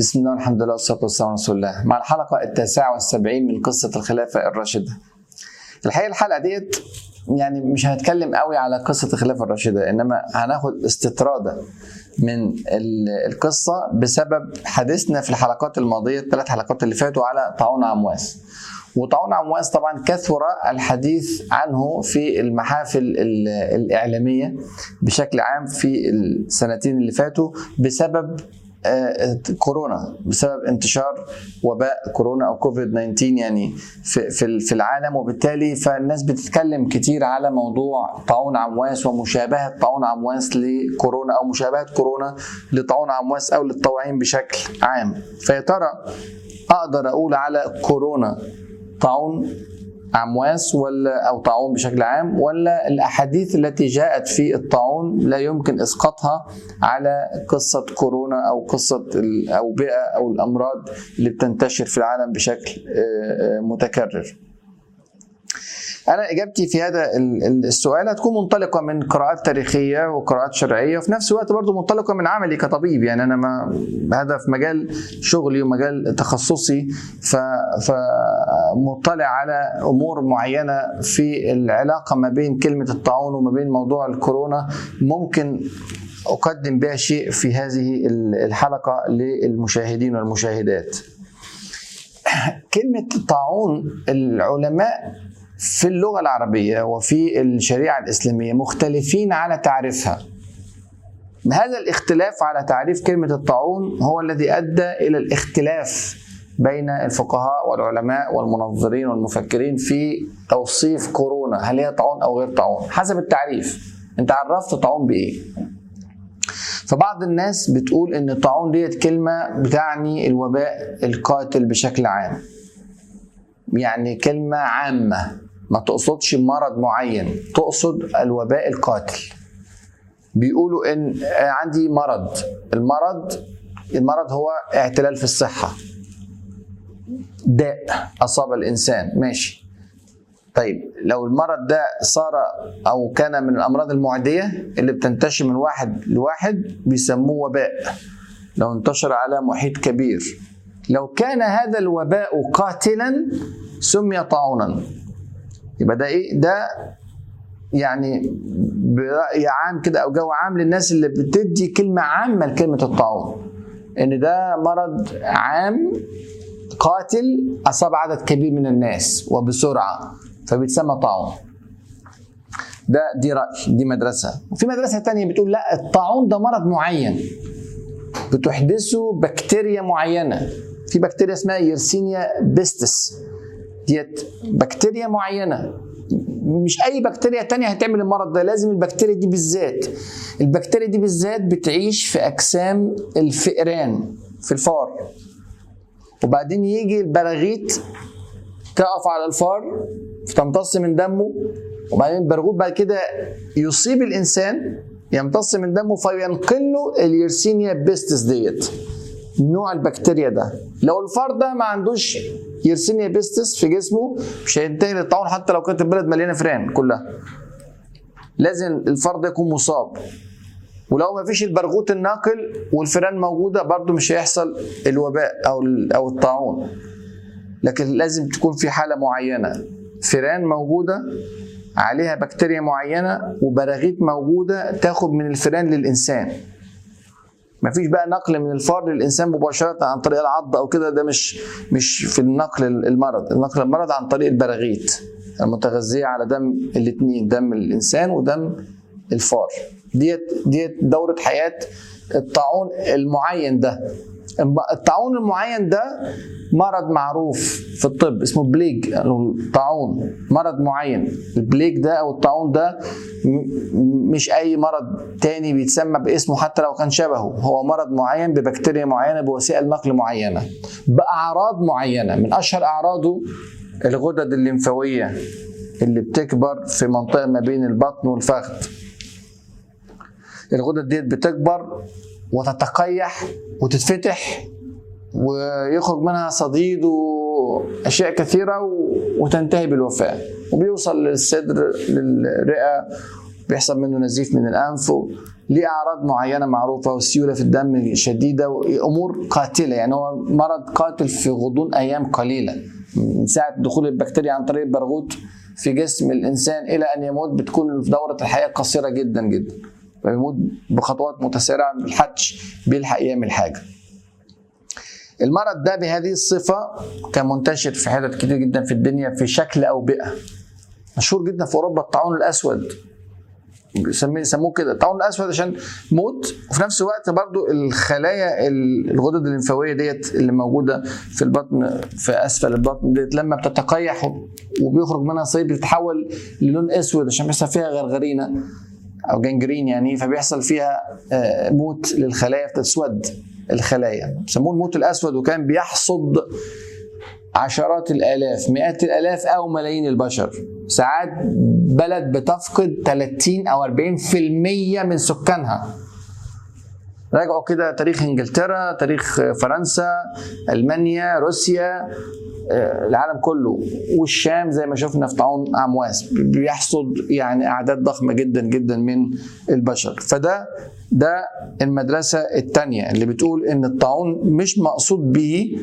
بسم الله والحمد لله والصلاة والسلام على رسول الله مع الحلقة التاسعة والسبعين من قصة الخلافة الراشدة الحقيقة الحلقة ديت يعني مش هنتكلم قوي على قصة الخلافة الراشدة إنما هناخد استطرادة من ال- القصة بسبب حديثنا في الحلقات الماضية الثلاث حلقات اللي فاتوا على طاعون عمواس وطاعون عمواس طبعا كثر الحديث عنه في المحافل ال- الإعلامية بشكل عام في السنتين اللي فاتوا بسبب آه، كورونا بسبب انتشار وباء كورونا او كوفيد 19 يعني في في في العالم وبالتالي فالناس بتتكلم كتير على موضوع طاعون عمواس ومشابهه طاعون عمواس لكورونا او مشابهه كورونا لطاعون عمواس او للطواعين بشكل عام فيا ترى اقدر اقول على كورونا طاعون عمواس ولا او طاعون بشكل عام ولا الاحاديث التي جاءت في الطاعون لا يمكن اسقاطها على قصه كورونا او قصه الاوبئه او الامراض اللي بتنتشر في العالم بشكل آه، آه، متكرر. انا اجابتي في هذا ال- ال- السؤال هتكون منطلقه من قراءات تاريخيه وقراءات شرعيه وفي نفس الوقت برضو منطلقه من عملي كطبيب يعني انا ما هذا في مجال شغلي ومجال تخصصي ف فمطلع على امور معينه في العلاقه ما بين كلمه الطاعون وما بين موضوع الكورونا ممكن اقدم بها شيء في هذه الحلقه للمشاهدين والمشاهدات. كلمه طاعون العلماء في اللغة العربية وفي الشريعة الإسلامية مختلفين على تعريفها هذا الاختلاف على تعريف كلمة الطاعون هو الذي أدى إلى الاختلاف بين الفقهاء والعلماء والمنظرين والمفكرين في توصيف كورونا هل هي طاعون أو غير طاعون حسب التعريف أنت عرفت طاعون بإيه فبعض الناس بتقول ان الطاعون ديت كلمه بتعني الوباء القاتل بشكل عام يعني كلمه عامه ما تقصدش مرض معين تقصد الوباء القاتل بيقولوا ان عندي مرض المرض المرض هو اعتلال في الصحه داء اصاب الانسان ماشي طيب لو المرض ده صار او كان من الامراض المعديه اللي بتنتشر من واحد لواحد بيسموه وباء لو انتشر على محيط كبير لو كان هذا الوباء قاتلا سمي طاعونا يبقى ده ايه ده يعني برأي عام كده او جو عام للناس اللي بتدي كلمه عامه لكلمه الطاعون ان ده مرض عام قاتل اصاب عدد كبير من الناس وبسرعه فبيتسمى طاعون ده دي رأي دي مدرسة وفي مدرسة تانية بتقول لا الطاعون ده مرض معين بتحدثه بكتيريا معينة في بكتيريا اسمها يرسينيا بيستس ديت بكتيريا معينة مش اي بكتيريا تانية هتعمل المرض ده لازم البكتيريا دي بالذات البكتيريا دي بالذات بتعيش في اجسام الفئران في الفار وبعدين يجي البراغيث تقف على الفار فتمتص من دمه وبعدين البرغوث بعد كده يصيب الانسان يمتص من دمه فينقل له اليرسينيا بيستس ديت نوع البكتيريا ده لو الفار ده ما عندوش يرسينيا بيستس في جسمه مش هينتقل للطاعون حتى لو كانت البلد مليانه فران كلها لازم الفار ده يكون مصاب ولو ما فيش البرغوث الناقل والفيران موجوده برضو مش هيحصل الوباء او او الطاعون لكن لازم تكون في حاله معينه فيران موجوده عليها بكتيريا معينه وبراغيث موجوده تاخد من الفيران للانسان مفيش بقى نقل من الفار للانسان مباشره عن طريق العض او كده ده مش مش في النقل المرض النقل المرض عن طريق البراغيث المتغذيه على دم الاثنين دم الانسان ودم الفار ديت ديت دوره حياه الطاعون المعين ده الطاعون المعين ده مرض معروف في الطب اسمه بليج الطاعون مرض معين البليج ده او الطاعون ده م- مش اي مرض تاني بيتسمى باسمه حتى لو كان شبهه هو مرض معين ببكتيريا معينه بوسائل نقل معينه باعراض معينه من اشهر اعراضه الغدد الليمفاويه اللي بتكبر في منطقه ما بين البطن والفخذ الغدد ديت بتكبر وتتقيح وتتفتح ويخرج منها صديد واشياء كثيره و- وتنتهي بالوفاه وبيوصل للصدر للرئه بيحصل منه نزيف من الانف ليه اعراض معينه معروفه والسيوله في الدم شديده امور قاتله يعني هو مرض قاتل في غضون ايام قليله من ساعه دخول البكتيريا عن طريق البرغوث في جسم الانسان الى ان يموت بتكون دوره الحياه قصيره جدا جدا فيموت بخطوات متسارعه ما بيلحقش بيلحق يعمل حاجه المرض ده بهذه الصفه كان منتشر في حتت كتير جدا في الدنيا في شكل اوبئه مشهور جدا في اوروبا الطاعون الاسود يسموه كده الطاعون الاسود عشان موت وفي نفس الوقت برضو الخلايا الغدد الليمفاويه ديت اللي موجوده في البطن في اسفل البطن ديت لما بتتقيح وبيخرج منها صيد بتتحول للون اسود عشان بيحصل فيها غرغرينه او جنجرين يعني فبيحصل فيها موت للخلايا بتسود الخلايا بيسموه الموت الاسود وكان بيحصد عشرات الالاف مئات الالاف او ملايين البشر ساعات بلد بتفقد 30 او 40% من سكانها راجعوا كده تاريخ انجلترا تاريخ فرنسا المانيا روسيا العالم كله والشام زي ما شفنا في طاعون امواس بيحصد يعني اعداد ضخمه جدا جدا من البشر فده ده المدرسه الثانيه اللي بتقول ان الطاعون مش مقصود به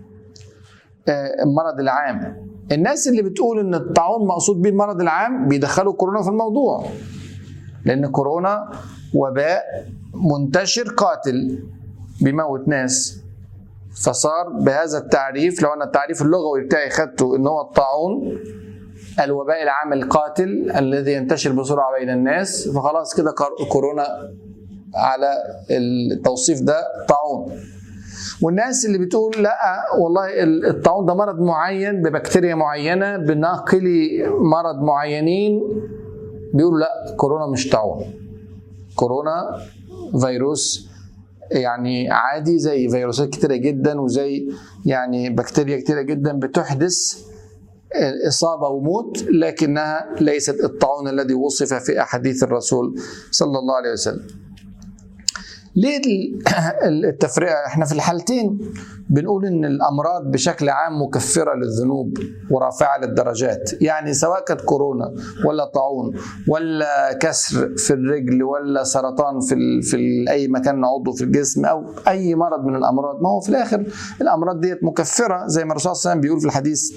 المرض العام الناس اللي بتقول ان الطاعون مقصود به المرض العام بيدخلوا كورونا في الموضوع لان كورونا وباء منتشر قاتل بيموت ناس فصار بهذا التعريف لو انا التعريف اللغوي بتاعي خدته ان هو الطاعون الوباء العام القاتل الذي ينتشر بسرعه بين الناس فخلاص كده كورونا على التوصيف ده طاعون والناس اللي بتقول لا والله الطاعون ده مرض معين ببكتيريا معينه بناقلي مرض معينين بيقولوا لا كورونا مش طاعون كورونا فيروس يعني عادي زي فيروسات كتيره جدا وزي يعني بكتيريا كتيره جدا بتحدث إصابة وموت لكنها ليست الطاعون الذي وصف في أحاديث الرسول صلى الله عليه وسلم ليه التفرقة؟ احنا في الحالتين بنقول ان الامراض بشكل عام مكفره للذنوب ورافعه للدرجات، يعني سواء كانت كورونا ولا طاعون ولا كسر في الرجل ولا سرطان في ال في ال اي مكان عضو في الجسم او اي مرض من الامراض، ما هو في الاخر الامراض ديت مكفره زي ما الرسول صلى الله عليه وسلم بيقول في الحديث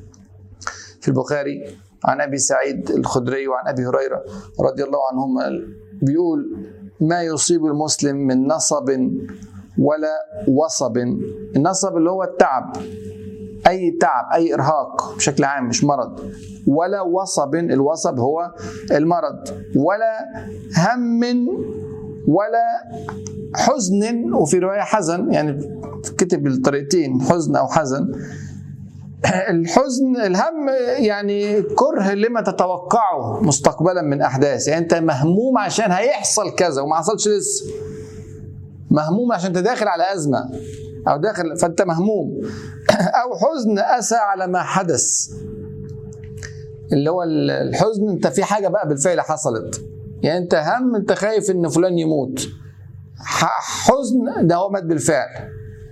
في البخاري عن ابي سعيد الخدري وعن ابي هريره رضي الله عنهما بيقول ما يصيب المسلم من نصب ولا وصب النصب اللي هو التعب اي تعب اي ارهاق بشكل عام مش مرض ولا وصب الوصب هو المرض ولا هم ولا حزن وفي روايه حزن يعني كتب بالطريقتين حزن او حزن الحزن الهم يعني كره لما تتوقعه مستقبلا من احداث يعني انت مهموم عشان هيحصل كذا وما حصلش لسه مهموم عشان انت داخل على ازمه او داخل فانت مهموم او حزن اسى على ما حدث اللي هو الحزن انت في حاجه بقى بالفعل حصلت يعني انت هم انت خايف ان فلان يموت حزن ده هو مات بالفعل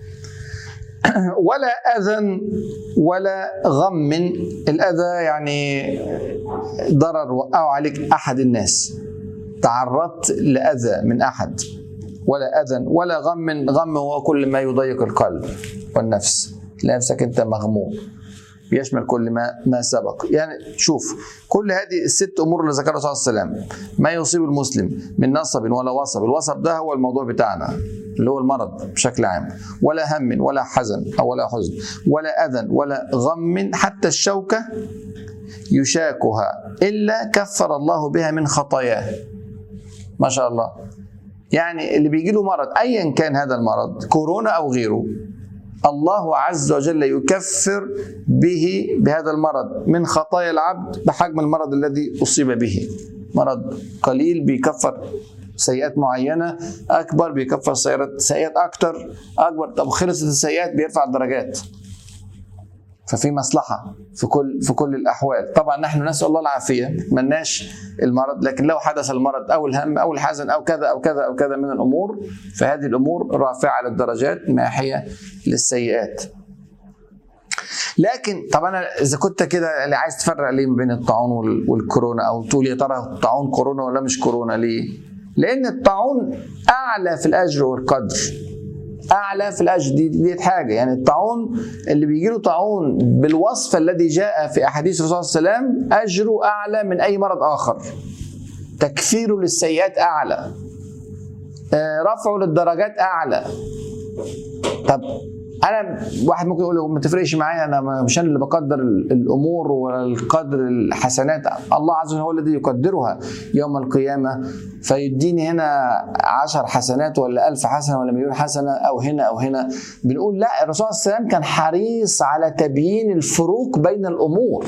ولا اذى ولا غم الاذى يعني ضرر وقعوا عليك احد الناس تعرضت لاذى من احد ولا اذى ولا غم غم هو كل ما يضيق القلب والنفس نفسك انت مغموم بيشمل كل ما ما سبق يعني شوف كل هذه الست امور اللي ذكرها صلى الله عليه وسلم ما يصيب المسلم من نصب ولا وصب الوصب ده هو الموضوع بتاعنا اللي هو المرض بشكل عام ولا هم ولا حزن او ولا حزن ولا اذى ولا غم حتى الشوكه يشاكها الا كفر الله بها من خطاياه ما شاء الله يعني اللي بيجي له مرض ايا كان هذا المرض كورونا او غيره الله عز وجل يكفر به بهذا المرض من خطايا العبد بحجم المرض الذي اصيب به مرض قليل بيكفر سيئات معينه اكبر بيكفر سيئات سيئات اكتر اكبر طب خلصت السيئات بيرفع الدرجات ففي مصلحة في كل في كل الأحوال طبعا نحن نسأل الله العافية ما نتمناش المرض لكن لو حدث المرض أو الهم أو الحزن أو كذا أو كذا أو كذا من الأمور فهذه الأمور رافعة للدرجات ماحية للسيئات لكن طب انا اذا كنت كده اللي عايز تفرق ليه ما بين الطاعون والكورونا او تقول يا ترى الطاعون كورونا ولا مش كورونا ليه؟ لان الطاعون اعلى في الاجر والقدر اعلى في الاجر دي دي حاجه يعني الطاعون اللي بيجي له طاعون بالوصف الذي جاء في احاديث الرسول صلى الله عليه وسلم اجره اعلى من اي مرض اخر تكفيره للسيئات اعلى آه، رفعه للدرجات اعلى طب انا واحد ممكن يقول ما تفرقش معايا انا مش انا اللي بقدر ال- الامور ولا القدر الحسنات الله عز وجل هو الذي يقدرها يوم القيامه فيديني هنا عشر حسنات ولا ألف حسنه ولا مليون حسنه او هنا او هنا بنقول لا الرسول صلى الله عليه وسلم كان حريص على تبيين الفروق بين الامور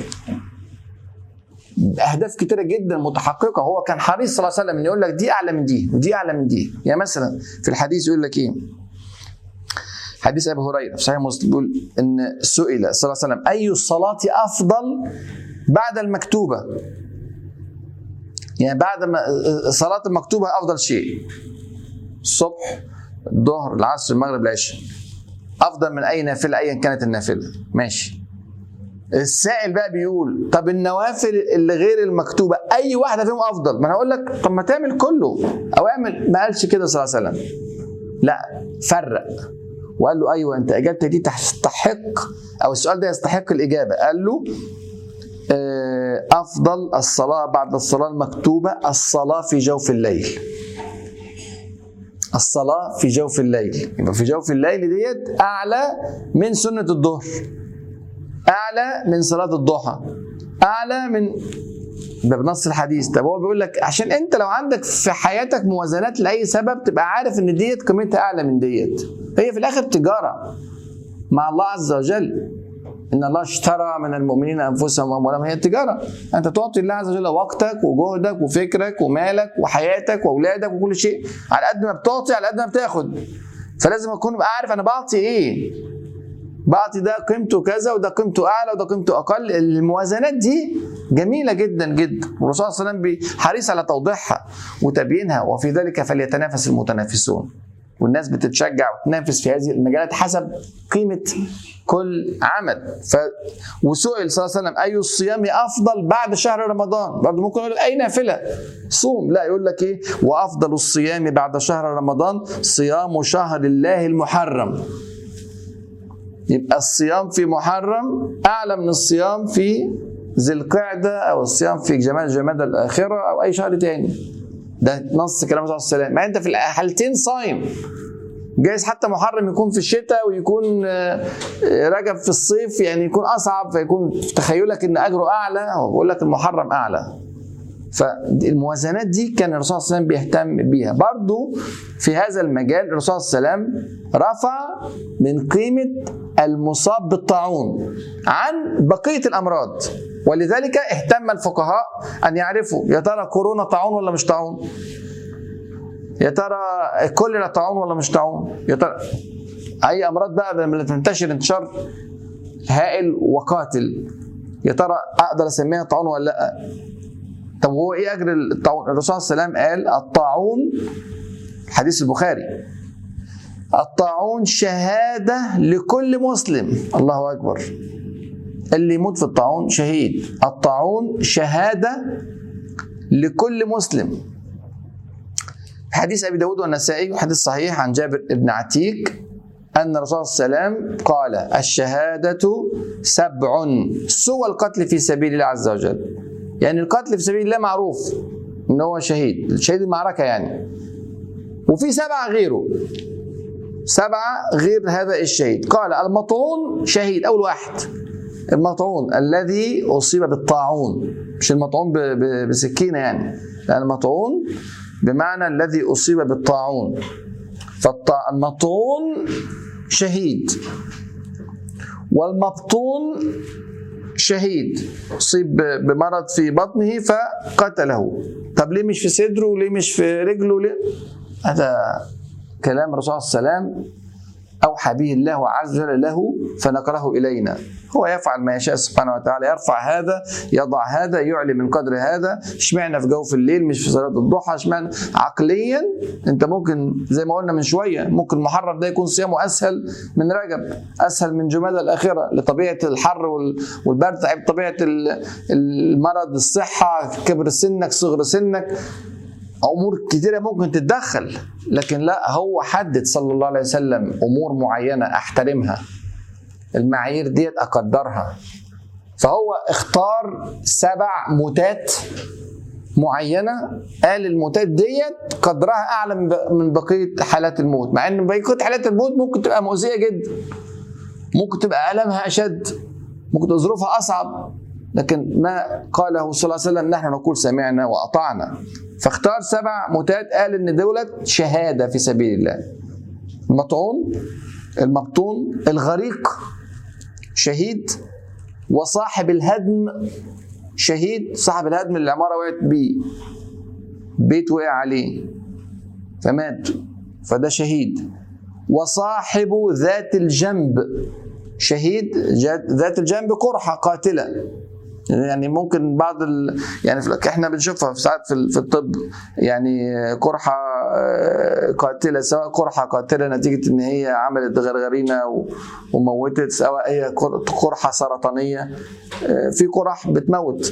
اهداف كتيره جدا متحققه هو كان حريص صلى الله عليه وسلم ان يقول لك دي اعلى من دي ودي اعلى من دي يعني مثلا في الحديث يقول لك ايه حديث ابي هريره في صحيح مسلم بيقول ان سئل صلى الله عليه وسلم اي الصلاه افضل بعد المكتوبه يعني بعد ما الصلاه المكتوبه افضل شيء الصبح الظهر العصر المغرب العشاء افضل من اي نافله ايا كانت النافله ماشي السائل بقى بيقول طب النوافل اللي غير المكتوبه اي واحده فيهم افضل ما انا هقول لك طب ما تعمل كله او اعمل ما قالش كده صلى الله عليه وسلم لا فرق وقال له ايوه انت اجابتك دي تستحق او السؤال ده يستحق الاجابه قال له آه، افضل الصلاه بعد الصلاه المكتوبه الصلاه في جوف الليل الصلاه في جوف الليل يبقى في جوف الليل ديت اعلى من سنه الظهر اعلى من صلاه الضحى اعلى من ده بنص الحديث طب هو بيقول لك عشان انت لو عندك في حياتك موازنات لاي سبب تبقى عارف ان ديت قيمتها اعلى من ديت هي في الاخر تجاره مع الله عز وجل ان الله اشترى من المؤمنين انفسهم واموالهم هي التجاره انت تعطي الله عز وجل وقتك وجهدك وفكرك ومالك وحياتك واولادك وكل شيء على قد ما بتعطي على قد ما بتاخد فلازم اكون ابقى عارف انا بعطي ايه بعطي ده قيمته كذا وده قيمته اعلى وده قيمته اقل الموازنات دي جميله جدا جدا والرسول صلى الله عليه وسلم حريص على توضيحها وتبيينها وفي ذلك فليتنافس المتنافسون والناس بتتشجع وتنافس في هذه المجالات حسب قيمه كل عمل ف... وسئل صلى الله عليه وسلم اي الصيام افضل بعد شهر رمضان برضه ممكن يقول اي نافله صوم لا يقول لك ايه وافضل الصيام بعد شهر رمضان صيام شهر الله المحرم يبقى الصيام في محرم اعلى من الصيام في ذي القعده او الصيام في جمال جماد الاخره او اي شهر تاني ده نص كلام الرسول صلى الله عليه وسلم مع انت في الحالتين صايم جايز حتى محرم يكون في الشتاء ويكون آه، آه، رجب في الصيف يعني يكون اصعب فيكون في تخيلك ان اجره اعلى هو بيقول لك المحرم اعلى فالموازنات دي كان الرسول صلى الله عليه وسلم بيهتم بيها برضو في هذا المجال الرسول صلى الله عليه وسلم رفع من قيمة المصاب بالطاعون عن بقية الأمراض ولذلك اهتم الفقهاء أن يعرفوا يا ترى كورونا طاعون ولا مش طاعون يا ترى كوليرا طاعون ولا مش طاعون يا ترى أي أمراض بقى لما تنتشر انتشار هائل وقاتل يا ترى أقدر أسميها طاعون ولا لأ طب هو ايه اجر الطاعون؟ الرسول صلى الله عليه وسلم قال الطاعون حديث البخاري الطاعون شهادة لكل مسلم الله أكبر اللي يموت في الطاعون شهيد الطاعون شهادة لكل مسلم في حديث أبي داود والنسائي وحديث صحيح عن جابر بن عتيك أن الرسول صلى الله عليه وسلم قال الشهادة سبع سوى القتل في سبيل الله عز وجل يعني القتل في سبيل الله معروف ان هو شهيد شهيد المعركه يعني وفي سبعه غيره سبعه غير هذا الشهيد قال المطعون شهيد اول واحد المطعون الذي اصيب بالطاعون مش المطعون ب- ب- بسكينه يعني لا المطعون بمعنى الذي اصيب بالطاعون فالمطعون شهيد والمبطون شهيد اصيب بمرض في بطنه فقتله طب ليه مش في صدره وليه مش في رجله ليه هذا كلام الرسول صلى الله عليه وسلم اوحى به الله عز وجل له فنقله الينا هو يفعل ما يشاء سبحانه وتعالى يرفع هذا يضع هذا يعلي من قدر هذا اشمعنى في جوف الليل مش في صلاه الضحى اشمعنى عقليا انت ممكن زي ما قلنا من شويه ممكن محرم ده يكون صيامه اسهل من رجب اسهل من جمادى الاخره لطبيعه الحر وال- والبرد تعب طبيعه ال- المرض الصحه كبر سنك صغر سنك امور كتيره ممكن تتدخل لكن لا هو حدد صلى الله عليه وسلم امور معينه احترمها المعايير ديت اقدرها فهو اختار سبع موتات معينه قال الموتات ديت قدرها اعلى من بقيه حالات الموت مع ان بقيه حالات الموت ممكن تبقى مؤذيه جدا ممكن تبقى المها اشد ممكن تبقى ظروفها اصعب لكن ما قاله صلى الله عليه وسلم نحن نقول سمعنا واطعنا فاختار سبع موتات قال ان دولت شهاده في سبيل الله المطعون المبطون الغريق شهيد وصاحب الهدم شهيد صاحب الهدم اللي العماره وقعت بيه بيت وقع عليه فمات فده شهيد وصاحب ذات الجنب شهيد ذات الجنب قرحه قاتله يعني ممكن بعض ال... يعني احنا بنشوفها في ساعات في, في الطب يعني قرحه قاتله سواء قرحه قاتله نتيجه ان هي عملت غرغرينه وموتت سواء هي قرحه سرطانيه في قرح بتموت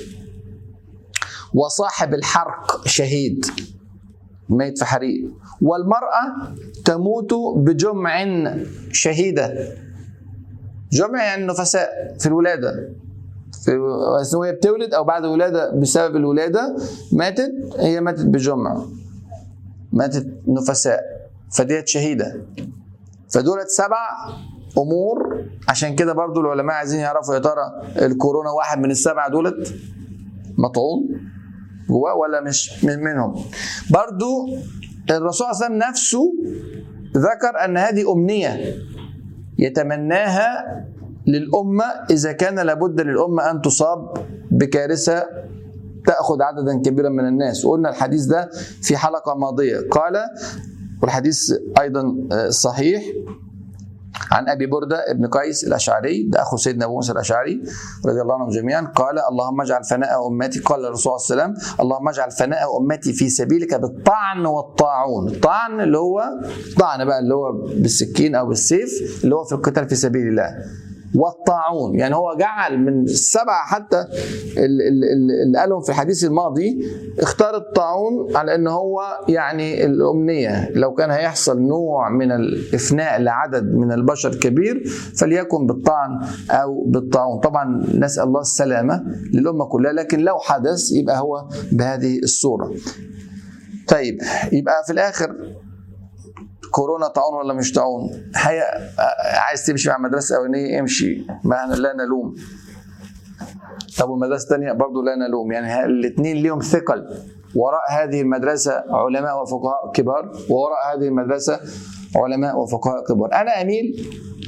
وصاحب الحرق شهيد ميت في حريق والمرأة تموت بجمع شهيدة جمع يعني نفساء في الولادة في وهي بتولد او بعد الولاده بسبب الولاده ماتت هي ماتت بجمع ماتت نفساء فديت شهيده فدولت سبع امور عشان كده برضو العلماء عايزين يعرفوا يا ترى الكورونا واحد من السبعه دولت مطعون جواه ولا مش من منهم برضو الرسول صلى الله عليه وسلم نفسه ذكر ان هذه امنيه يتمناها للأمة إذا كان لابد للأمة أن تصاب بكارثة تأخذ عددا كبيرا من الناس وقلنا الحديث ده في حلقة ماضية قال والحديث أيضا صحيح عن ابي برده ابن قيس الاشعري ده اخو سيدنا ابو موسى الاشعري رضي الله عنهم جميعا قال اللهم اجعل فناء امتي قال الرسول صلى الله عليه وسلم اللهم اجعل فناء امتي في سبيلك بالطعن والطاعون الطعن اللي هو طعن بقى اللي هو بالسكين او بالسيف اللي هو في القتال في سبيل الله والطاعون يعني هو جعل من السبعة حتى اللي قالهم في الحديث الماضي اختار الطاعون على ان هو يعني الامنية لو كان هيحصل نوع من الافناء لعدد من البشر كبير فليكن بالطعن او بالطاعون طبعا نسأل الله السلامة للأمة كلها لكن لو حدث يبقى هو بهذه الصورة طيب يبقى في الآخر كورونا طاعون ولا مش طاعون حقيقة عايز تمشي مع مدرسة أولانية امشي ما لا نلوم طب والمدرسة الثانية برضه لا نلوم يعني الاثنين ليهم ثقل وراء هذه المدرسة علماء وفقهاء كبار ووراء هذه المدرسة علماء وفقهاء كبار أنا أميل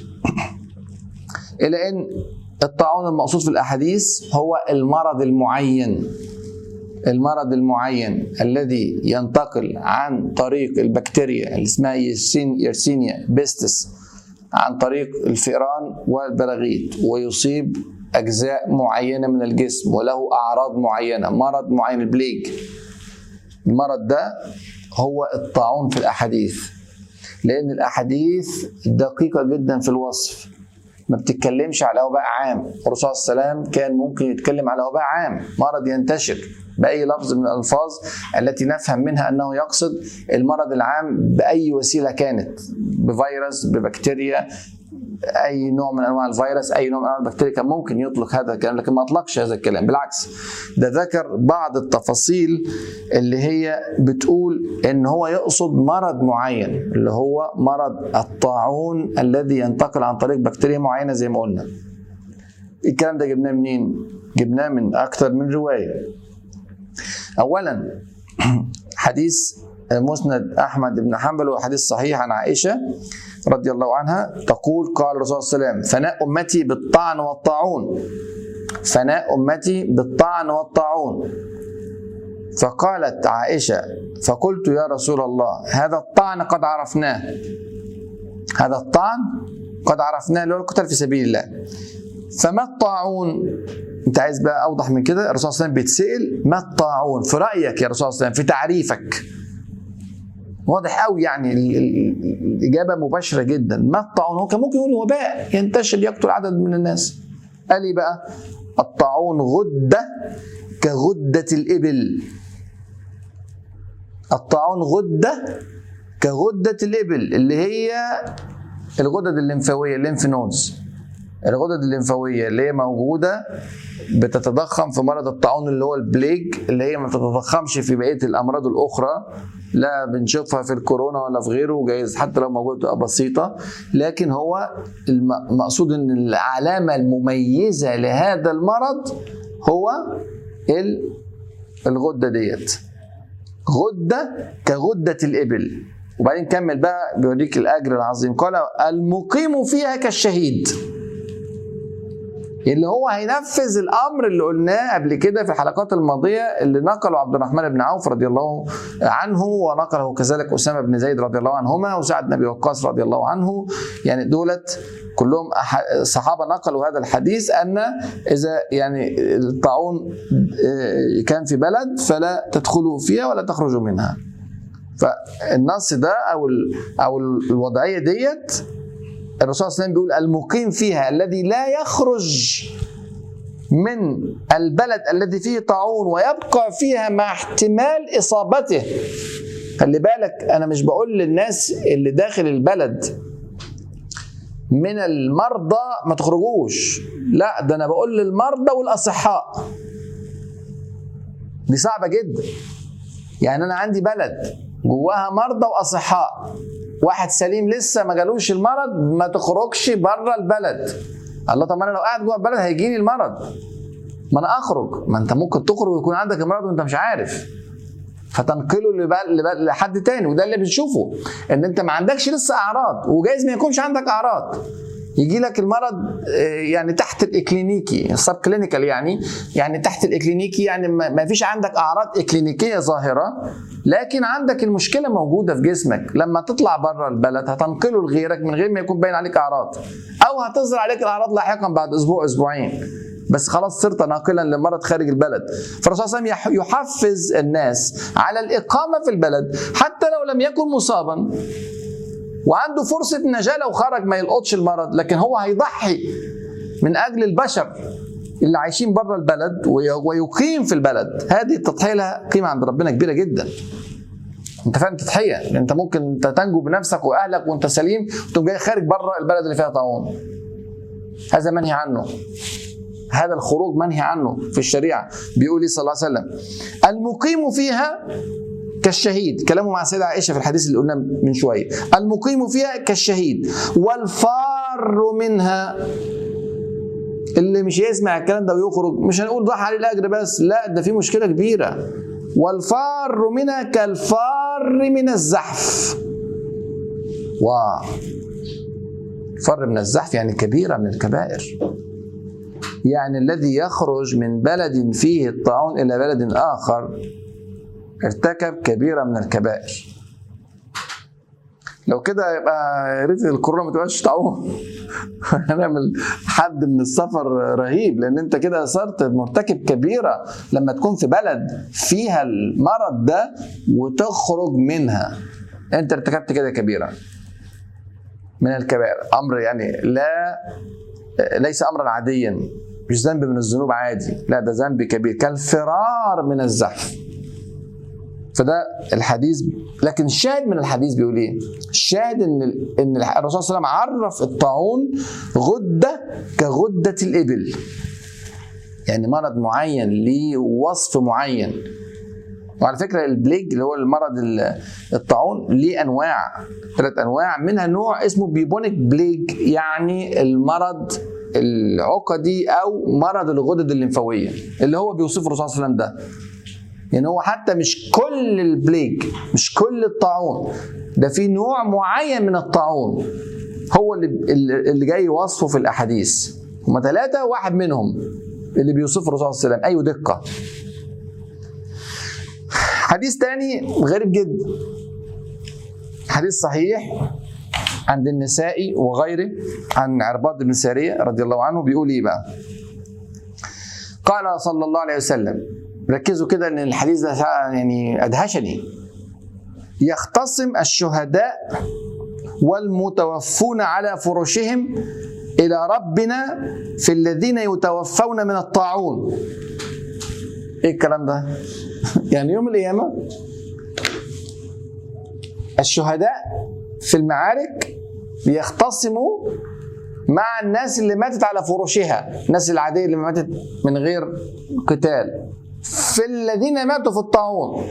إلى أن الطاعون المقصود في الأحاديث هو المرض المعين المرض المعين الذي ينتقل عن طريق البكتيريا اللي اسمها يرسينيا بيستس عن طريق الفئران والبراغيث ويصيب اجزاء معينه من الجسم وله اعراض معينه مرض معين البليج المرض ده هو الطاعون في الاحاديث لان الاحاديث دقيقه جدا في الوصف ما بتتكلمش على وباء عام الرسول صلى الله عليه وسلم كان ممكن يتكلم على وباء عام مرض ينتشر باي لفظ من الالفاظ التي نفهم منها انه يقصد المرض العام باي وسيله كانت بفيروس ببكتيريا اي نوع من انواع الفيروس اي نوع من انواع البكتيريا كان ممكن يطلق هذا الكلام لكن ما اطلقش هذا الكلام بالعكس ده ذكر بعض التفاصيل اللي هي بتقول ان هو يقصد مرض معين اللي هو مرض الطاعون الذي ينتقل عن طريق بكتيريا معينه زي ما قلنا الكلام ده جبناه منين جبناه من اكثر من روايه اولا حديث مسند احمد بن حنبل وحديث صحيح عن عائشه رضي الله عنها تقول قال الرسول صلى الله عليه وسلم فناء امتي بالطعن والطاعون فناء امتي بالطعن والطاعون فقالت عائشه فقلت يا رسول الله هذا الطعن قد عرفناه هذا الطعن قد عرفناه اللي هو القتال في سبيل الله فما الطاعون انت عايز بقى اوضح من كده الرسول صلى الله عليه وسلم بيتسال ما الطاعون في رايك يا رسول الله صلى الله عليه وسلم في تعريفك واضح قوي يعني الاجابه مباشره جدا ما الطاعون هو كان ممكن يقول وباء ينتشر يقتل عدد من الناس قال لي بقى الطاعون غده كغده الابل الطاعون غده كغده الابل اللي هي الغدد الليمفاويه الليمف نودز الغدد الليمفاويه اللي هي موجوده بتتضخم في مرض الطاعون اللي هو البليج اللي هي ما بتتضخمش في بقيه الامراض الاخرى لا بنشوفها في الكورونا ولا في غيره جايز حتى لو موجوده تبقى بسيطه لكن هو المقصود ان العلامه المميزه لهذا المرض هو الغده ديت غده كغده الابل وبعدين كمل بقى بيوريك الاجر العظيم قال المقيم فيها كالشهيد اللي هو هينفذ الامر اللي قلناه قبل كده في الحلقات الماضيه اللي نقله عبد الرحمن بن عوف رضي الله عنه ونقله كذلك اسامه بن زيد رضي الله عنهما وسعد بن ابي وقاص رضي الله عنه يعني دولت كلهم صحابه نقلوا هذا الحديث ان اذا يعني الطاعون كان في بلد فلا تدخلوا فيها ولا تخرجوا منها فالنص ده او او الوضعيه ديت الرسول صلى الله عليه وسلم بيقول المقيم فيها الذي لا يخرج من البلد الذي فيه طاعون ويبقى فيها مع احتمال اصابته خلي بالك انا مش بقول للناس اللي داخل البلد من المرضى ما تخرجوش لا ده انا بقول للمرضى والاصحاء دي صعبه جدا يعني انا عندي بلد جواها مرضى واصحاء واحد سليم لسه ما جالوش المرض ما تخرجش بره البلد الله طب انا لو قاعد جوه البلد هيجي لي المرض ما انا اخرج ما انت ممكن تخرج ويكون عندك المرض وانت مش عارف فتنقله لحد تاني وده اللي بنشوفه ان انت ما عندكش لسه اعراض وجايز ما يكونش عندك اعراض يجي لك المرض يعني تحت الاكلينيكي السب كلينيكال يعني يعني تحت الاكلينيكي يعني ما فيش عندك اعراض اكلينيكيه ظاهره لكن عندك المشكله موجوده في جسمك لما تطلع بره البلد هتنقله لغيرك من غير ما يكون باين عليك اعراض او هتظهر عليك الاعراض لاحقا بعد اسبوع اسبوعين بس خلاص صرت ناقلا لمرض خارج البلد فالرسول صلى الله عليه وسلم يحفز الناس على الاقامه في البلد حتى لو لم يكن مصابا وعنده فرصة نجاة لو خرج ما يلقطش المرض لكن هو هيضحي من أجل البشر اللي عايشين بره البلد ويقيم في البلد هذه التضحية لها قيمة عند ربنا كبيرة جدا انت فاهم تضحية انت ممكن تنجو بنفسك واهلك وانت سليم وتقوم جاي خارج بره البلد اللي فيها طاعون هذا منهي عنه هذا الخروج منهي عنه في الشريعة بيقول لي صلى الله عليه وسلم المقيم فيها كالشهيد كلامه مع السيدة عائشة في الحديث اللي قلنا من شوية المقيم فيها كالشهيد والفار منها اللي مش يسمع الكلام ده ويخرج مش هنقول ضحى عليه الاجر بس لا ده في مشكله كبيره والفار منها كالفار من الزحف واو فر من الزحف يعني كبيره من الكبائر يعني الذي يخرج من بلد فيه الطاعون الى بلد اخر ارتكب كبيره من الكبائر لو كده يبقى يا ريت الكورونا ما تبقاش طاعون هنعمل حد من السفر رهيب لان انت كده صرت مرتكب كبيره لما تكون في بلد فيها المرض ده وتخرج منها انت ارتكبت كده كبيره من الكبائر امر يعني لا ليس امرا عاديا مش ذنب من الذنوب عادي لا ده ذنب كبير كالفرار من الزحف فده الحديث لكن الشاهد من الحديث بيقول ايه؟ الشاهد ان ان الرسول صلى الله عليه وسلم عرف الطاعون غده كغده الابل. يعني مرض معين ليه وصف معين. وعلى فكره البليج اللي هو المرض الطاعون ليه انواع ثلاث انواع منها نوع اسمه بيبونيك بليج يعني المرض العقدي او مرض الغدد الليمفاويه اللي هو بيوصفه الرسول صلى الله عليه وسلم ده يعني هو حتى مش كل البليج مش كل الطاعون ده في نوع معين من الطاعون هو اللي اللي جاي وصفه في الاحاديث هما ثلاثه واحد منهم اللي بيوصفه الرسول صلى الله عليه وسلم اي دقه حديث تاني غريب جدا حديث صحيح عند النسائي وغيره عن عرباض بن ساريه رضي الله عنه بيقول ايه بقى؟ قال صلى الله عليه وسلم ركزوا كده ان الحديث ده يعني ادهشني يختصم الشهداء والمتوفون على فرشهم الى ربنا في الذين يتوفون من الطاعون ايه الكلام ده يعني يوم القيامه الشهداء في المعارك بيختصموا مع الناس اللي ماتت على فراشها الناس العادية اللي ماتت من غير قتال في الذين ماتوا في الطاعون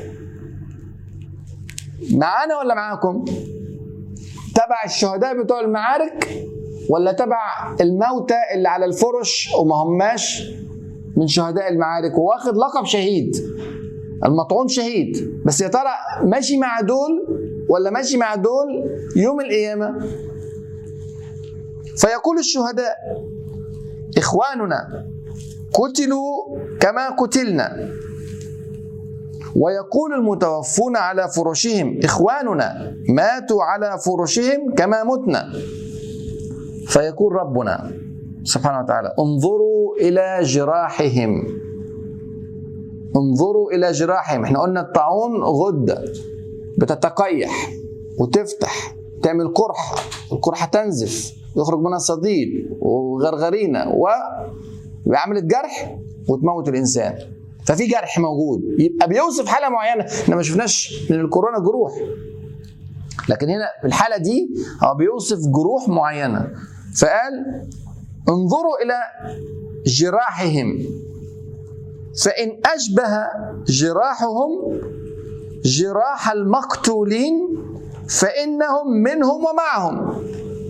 معانا ولا معاكم تبع الشهداء بتوع المعارك ولا تبع الموتى اللي على الفرش وما هماش من شهداء المعارك وواخد لقب شهيد المطعون شهيد بس يا ترى ماشي مع دول ولا ماشي مع دول يوم القيامة فيقول الشهداء إخواننا قتلوا كما قتلنا ويقول المتوفون على فرشهم إخواننا ماتوا على فرشهم كما متنا فيقول ربنا سبحانه وتعالى انظروا إلى جراحهم انظروا إلى جراحهم احنا قلنا الطاعون غدة بتتقيح وتفتح تعمل قرحة القرحة تنزف يخرج منها صديد وغرغرينة وعملت جرح وتموت الإنسان ففي جرح موجود يبقى بيوصف حالة معينة احنا ما شفناش من الكورونا جروح لكن هنا في الحالة دي هو بيوصف جروح معينة فقال انظروا إلى جراحهم فإن أشبه جراحهم جراح المقتولين فإنهم منهم ومعهم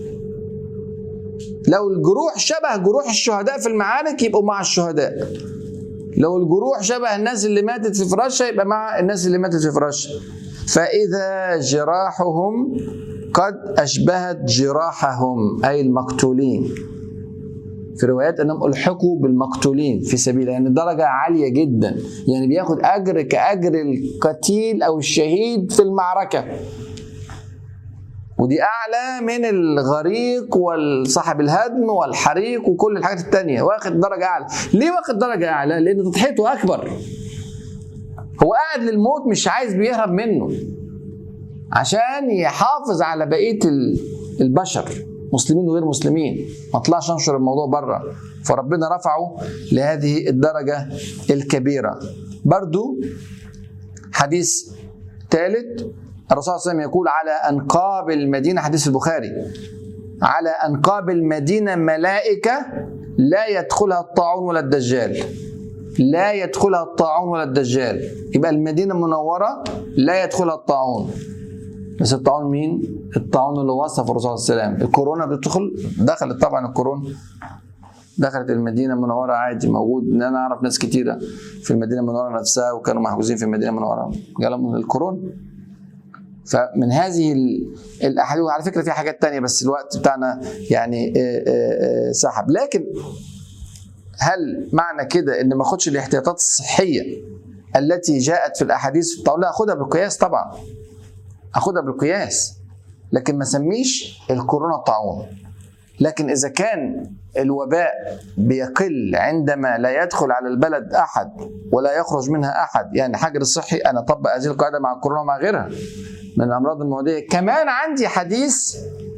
لو الجروح شبه جروح الشهداء في المعارك يبقوا مع الشهداء لو الجروح شبه الناس اللي ماتت في فراشها يبقى مع الناس اللي ماتت في فراشها فإذا جراحهم قد أشبهت جراحهم أي المقتولين في روايات انهم الحقوا بالمقتولين في سبيل يعني درجه عاليه جدا يعني بياخد اجر كاجر القتيل او الشهيد في المعركه ودي اعلى من الغريق والصاحب الهدم والحريق وكل الحاجات التانية واخد درجه اعلى ليه واخد درجه اعلى لان تضحيته اكبر هو قاعد للموت مش عايز بيهرب منه عشان يحافظ على بقيه البشر مسلمين وغير مسلمين ما طلعش انشر الموضوع بره فربنا رفعه لهذه الدرجة الكبيرة برضو حديث ثالث الرسول صلى الله عليه وسلم يقول على أنقاب المدينة حديث البخاري على أنقاب المدينة ملائكة لا يدخلها الطاعون ولا الدجال لا يدخلها الطاعون ولا الدجال يبقى المدينة المنورة لا يدخلها الطاعون بس الطاعون مين؟ الطاعون اللي وصف الرسول صلى الله عليه وسلم الكورونا بتدخل دخلت طبعا الكورونا دخلت المدينة المنورة عادي موجود ان انا اعرف ناس كتيرة في المدينة المنورة نفسها وكانوا محجوزين في المدينة المنورة جالهم من الكورونا فمن هذه الاحاديث وعلى فكره في حاجات تانية بس الوقت بتاعنا يعني سحب لكن هل معنى كده ان ما اخدش الاحتياطات الصحيه التي جاءت في الاحاديث طب لا اخدها بالقياس طبعا اخدها بالقياس لكن ما سميش الكورونا طاعون لكن اذا كان الوباء بيقل عندما لا يدخل على البلد احد ولا يخرج منها احد يعني حجر الصحي انا اطبق هذه القاعده مع الكورونا ومع غيرها من الامراض المعديه كمان عندي حديث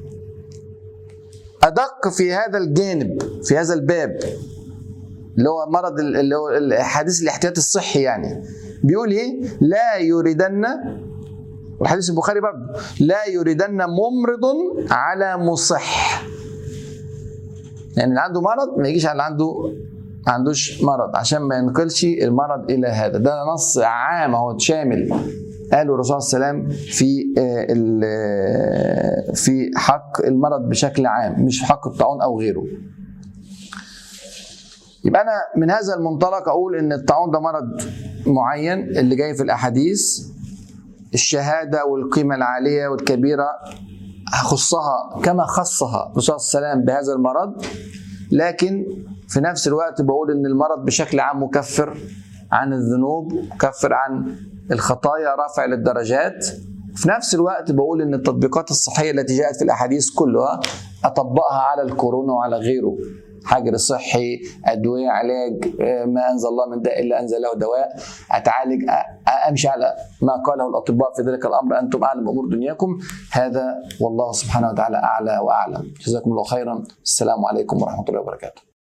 ادق في هذا الجانب في هذا الباب اللي هو مرض اللي هو الحديث الاحتياط الصحي يعني بيقول ايه لا يريدن والحديث البخاري برضه لا يريدن ممرض على مصح يعني اللي عنده مرض ما يجيش على اللي عنده ما عندوش مرض عشان ما ينقلش المرض الى هذا ده نص عام اهو شامل قاله الرسول صلى الله عليه وسلم في في حق المرض بشكل عام مش في حق الطاعون او غيره يبقى انا من هذا المنطلق اقول ان الطاعون ده مرض معين اللي جاي في الاحاديث الشهاده والقيمه العاليه والكبيره خصها كما خصها الرسول صلى الله عليه وسلم بهذا المرض لكن في نفس الوقت بقول ان المرض بشكل عام مكفر عن الذنوب مكفر عن الخطايا رافع للدرجات في نفس الوقت بقول ان التطبيقات الصحيه التي جاءت في الاحاديث كلها اطبقها على الكورونا وعلى غيره حجر صحي ادويه علاج ما انزل الله من داء الا انزل له دواء اتعالج امشي على ما قاله الاطباء في ذلك الامر انتم اعلم امور دنياكم هذا والله سبحانه وتعالى اعلى واعلم جزاكم الله خيرا السلام عليكم ورحمه الله وبركاته